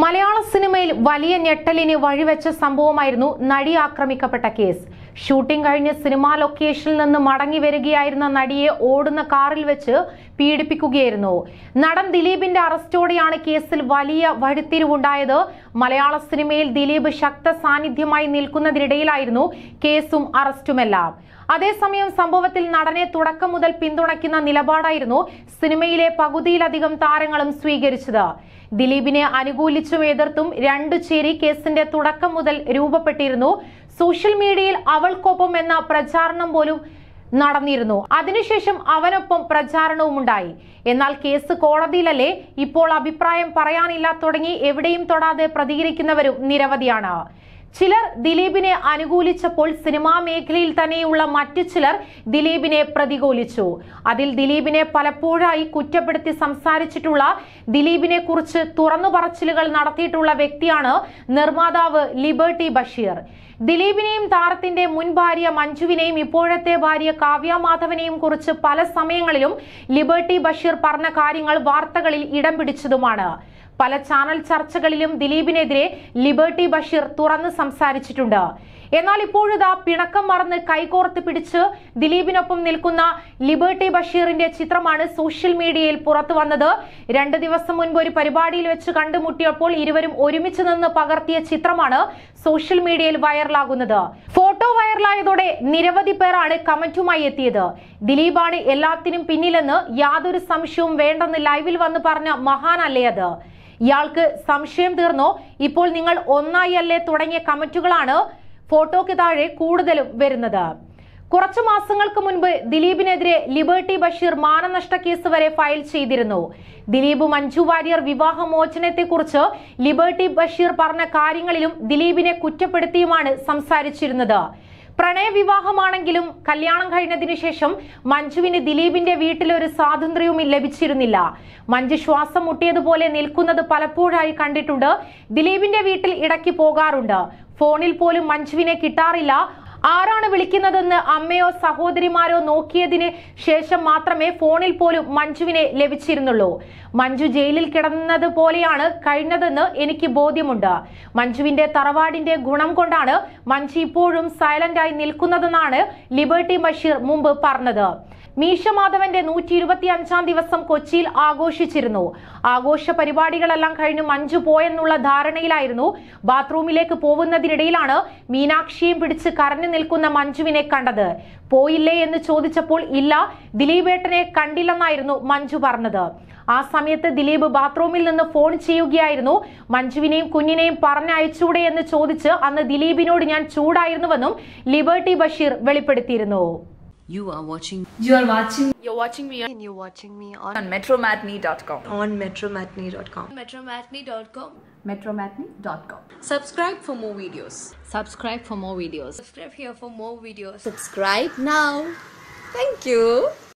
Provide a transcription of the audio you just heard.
മലയാള സിനിമയിൽ വലിയ ഞെട്ടലിന് വഴിവെച്ച സംഭവമായിരുന്നു നടി ആക്രമിക്കപ്പെട്ട കേസ് ഷൂട്ടിംഗ് കഴിഞ്ഞ് സിനിമാ ലൊക്കേഷനിൽ നിന്ന് മടങ്ങി വരികയായിരുന്ന നടിയെ ഓടുന്ന കാറിൽ വെച്ച് പീഡിപ്പിക്കുകയായിരുന്നു നടൻ ദിലീപിന്റെ അറസ്റ്റോടെയാണ് കേസിൽ വലിയ വഴിത്തിരിവുണ്ടായത് മലയാള സിനിമയിൽ ദിലീപ് ശക്ത സാന്നിധ്യമായി നിൽക്കുന്നതിനിടയിലായിരുന്നു കേസും അറസ്റ്റുമെല്ലാം അതേസമയം സംഭവത്തിൽ നടനെ തുടക്കം മുതൽ പിന്തുണയ്ക്കുന്ന നിലപാടായിരുന്നു സിനിമയിലെ പകുതിയിലധികം താരങ്ങളും സ്വീകരിച്ചത് ദിലീപിനെ അനുകൂലിച്ചും എതിർത്തും രണ്ടു ചേരി കേസിന്റെ തുടക്കം മുതൽ രൂപപ്പെട്ടിരുന്നു സോഷ്യൽ മീഡിയയിൽ അവൾക്കൊപ്പം എന്ന പ്രചാരണം പോലും നടന്നിരുന്നു അതിനുശേഷം അവനൊപ്പം പ്രചാരണവും ഉണ്ടായി എന്നാൽ കേസ് കോടതിയിലല്ലേ ഇപ്പോൾ അഭിപ്രായം പറയാനില്ല തുടങ്ങി എവിടെയും തൊടാതെ പ്രതികരിക്കുന്നവരും നിരവധിയാണ് ചിലർ ദിലീപിനെ അനുകൂലിച്ചപ്പോൾ സിനിമാ മേഖലയിൽ തന്നെയുള്ള മറ്റു ചിലർ ദിലീപിനെ പ്രതികൂലിച്ചു അതിൽ ദിലീപിനെ പലപ്പോഴായി കുറ്റപ്പെടുത്തി സംസാരിച്ചിട്ടുള്ള ദിലീപിനെ കുറിച്ച് തുറന്നു പറച്ചിലുകൾ നടത്തിയിട്ടുള്ള വ്യക്തിയാണ് നിർമ്മാതാവ് ലിബർട്ടി ബഷീർ ദിലീപിനെയും താരത്തിന്റെ മുൻ ഭാര്യ മഞ്ജുവിനെയും ഇപ്പോഴത്തെ ഭാര്യ കാവ്യ മാധവനെയും കുറിച്ച് പല സമയങ്ങളിലും ലിബർട്ടി ബഷീർ പറഞ്ഞ കാര്യങ്ങൾ വാർത്തകളിൽ ഇടം പിടിച്ചതുമാണ് പല ചാനൽ ചർച്ചകളിലും ദിലീപിനെതിരെ ലിബർട്ടി ബഷീർ തുറന്ന് സംസാരിച്ചിട്ടുണ്ട് എന്നാൽ ഇപ്പോഴിതാ പിണക്കം മറന്ന് കൈകോർത്ത് പിടിച്ച് ദിലീപിനൊപ്പം നിൽക്കുന്ന ലിബർട്ടി ബഷീറിന്റെ ചിത്രമാണ് സോഷ്യൽ മീഡിയയിൽ പുറത്തു വന്നത് രണ്ട് ദിവസം മുൻപ് ഒരു പരിപാടിയിൽ വെച്ച് കണ്ടുമുട്ടിയപ്പോൾ ഇരുവരും ഒരുമിച്ച് നിന്ന് പകർത്തിയ ചിത്രമാണ് സോഷ്യൽ മീഡിയയിൽ വൈറലാകുന്നത് ഫോട്ടോ വൈറലായതോടെ നിരവധി പേരാണ് കമന്റുമായി എത്തിയത് ദിലീപാണ് എല്ലാത്തിനും പിന്നിലെന്ന് യാതൊരു സംശയവും വേണ്ടെന്ന് ലൈവിൽ വന്ന് പറഞ്ഞ മഹാനല്ലേ അത് ഇയാൾക്ക് സംശയം തീർന്നോ ഇപ്പോൾ നിങ്ങൾ ഒന്നായി അല്ലേ തുടങ്ങിയ കമന്റുകളാണ് ഫോട്ടോയ്ക്ക് താഴെ കൂടുതലും വരുന്നത് കുറച്ചു മാസങ്ങൾക്ക് മുൻപ് ദിലീപിനെതിരെ ലിബർട്ടി ബഷീർ മാനനഷ്ട കേസ് വരെ ഫയൽ ചെയ്തിരുന്നു ദിലീപ് മഞ്ജു വാര്യർ വിവാഹമോചനത്തെക്കുറിച്ച് ലിബർട്ടി ബഷീർ പറഞ്ഞ കാര്യങ്ങളിലും ദിലീപിനെ കുറ്റപ്പെടുത്തിയുമാണ് സംസാരിച്ചിരുന്നത് പ്രണയവിവാഹമാണെങ്കിലും കല്യാണം കഴിഞ്ഞതിനു ശേഷം മഞ്ജുവിന് ദിലീപിന്റെ വീട്ടിൽ ഒരു സ്വാതന്ത്ര്യവും ലഭിച്ചിരുന്നില്ല മഞ്ജു ശ്വാസം മുട്ടിയതുപോലെ നിൽക്കുന്നത് പലപ്പോഴായി കണ്ടിട്ടുണ്ട് ദിലീപിന്റെ വീട്ടിൽ ഇടയ്ക്ക് പോകാറുണ്ട് ഫോണിൽ പോലും മഞ്ജുവിനെ കിട്ടാറില്ല ആരാണ് വിളിക്കുന്നതെന്ന് അമ്മയോ സഹോദരിമാരോ നോക്കിയതിന് ശേഷം മാത്രമേ ഫോണിൽ പോലും മഞ്ജുവിനെ ലഭിച്ചിരുന്നുള്ളൂ മഞ്ജു ജയിലിൽ കിടന്നത് പോലെയാണ് കഴിഞ്ഞതെന്ന് എനിക്ക് ബോധ്യമുണ്ട് മഞ്ജുവിന്റെ തറവാടിന്റെ ഗുണം കൊണ്ടാണ് മഞ്ജു ഇപ്പോഴും സൈലന്റായി നിൽക്കുന്നതെന്നാണ് ലിബർട്ടി ബഷീർ മുമ്പ് പറഞ്ഞത് മീശ മാധവന്റെ നൂറ്റി ഇരുപത്തി അഞ്ചാം ദിവസം കൊച്ചിയിൽ ആഘോഷിച്ചിരുന്നു ആഘോഷ പരിപാടികളെല്ലാം കഴിഞ്ഞ് മഞ്ജു പോയെന്നുള്ള ധാരണയിലായിരുന്നു ബാത്റൂമിലേക്ക് പോകുന്നതിനിടയിലാണ് മീനാക്ഷിയും പിടിച്ച് കരഞ്ഞു നിൽക്കുന്ന മഞ്ജുവിനെ കണ്ടത് പോയില്ലേ എന്ന് ചോദിച്ചപ്പോൾ ഇല്ല ദിലീപേട്ടനെ കണ്ടില്ലെന്നായിരുന്നു മഞ്ജു പറഞ്ഞത് ആ സമയത്ത് ദിലീപ് ബാത്റൂമിൽ നിന്ന് ഫോൺ ചെയ്യുകയായിരുന്നു മഞ്ജുവിനെയും കുഞ്ഞിനെയും പറഞ്ഞയച്ചൂടെ എന്ന് ചോദിച്ച് അന്ന് ദിലീപിനോട് ഞാൻ ചൂടായിരുന്നുവെന്നും ലിബർട്ടി ബഷീർ വെളിപ്പെടുത്തിയിരുന്നു You are watching You are watching You're watching me on, and you're watching me on, on metromatney.com. on metromatney.com. Metromatney.com. metromatney.com. Subscribe for more videos. subscribe for more videos. Subscribe here for more videos. Subscribe now. Thank you.